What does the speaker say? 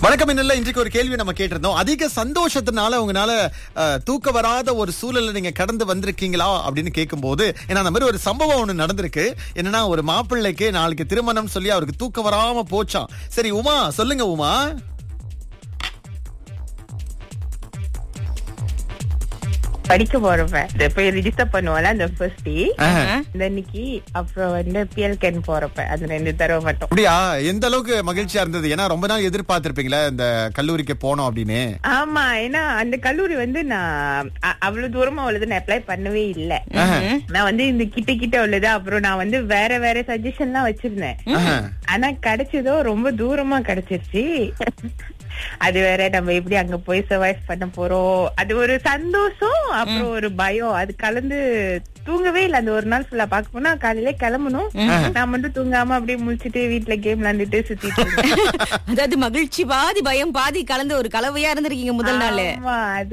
வணக்கம் என்னல்ல இன்றைக்கு ஒரு கேள்வி நம்ம கேட்டிருந்தோம் அதிக சந்தோஷத்தினால உங்களால அஹ், தூக்க வராத ஒரு சூழல்ல நீங்க கடந்து வந்திருக்கீங்களா அப்படின்னு கேட்கும்போது ஏன்னா அந்த மாதிரி ஒரு சம்பவம் ஒண்ணு நடந்திருக்கு என்னன்னா ஒரு மாப்பிள்ளைக்கு நாளைக்கு திருமணம் சொல்லி அவருக்கு தூக்கம் வராம போச்சாம் சரி உமா சொல்லுங்க உமா படிக்க போறப்ப இந்த போய் ரிஜிஸ்டர் பண்ணுவோம்ல அந்த ஃபர்ஸ்ட் டே ஆஹ். இந்த அன்னைக்கு அப்புறம் வந்து பிஎல் கேன் போறப்ப அது ரெண்டு தடவை மட்டும் அப்படியா எந்த அளவுக்கு மகிழ்ச்சியா இருந்தது ஏன்னா ரொம்ப நாள் எதிர்பார்த்திருப்பீங்களா இந்த கல்லூரிக்கு போனோம் அப்படின்னு ஆமா ஏன்னா அந்த கல்லூரி வந்து நான் அ- அவ்வளவு தூரமா உள்ளது நான் அப்ளை பண்ணவே இல்ல நான் வந்து இந்த கிட்ட கிட்ட உள்ளது அப்புறம் நான் வந்து வேற வேற சஜஷன் எல்லாம் வச்சிருந்தேன் ஆஹ். ஆனா கிடைச்சதோ ரொம்ப தூரமா கிடைச்சிருச்சு அது வேற நம்ம எப்படி அங்க போய் சர்வைவ் பண்ண போறோம் அது ஒரு சந்தோஷம் அப்புறம் ஒரு பயம் அது கலந்து தூங்கவே இல்ல அந்த ஒரு நாள் ஃபுல்லா பாக்க போனா காலையில கிளம்பணும் நான் மட்டும் தூங்காம அப்படியே முழிச்சிட்டு வீட்டுல கேம் விளையாண்டுட்டு சுத்திட்டு இருந்தேன். அதாவது மகிழ்ச்சி பாதி பயம் பாதி கலந்த ஒரு கலவையா இருந்திருக்கீங்க முதல் நாள் ஆமா அது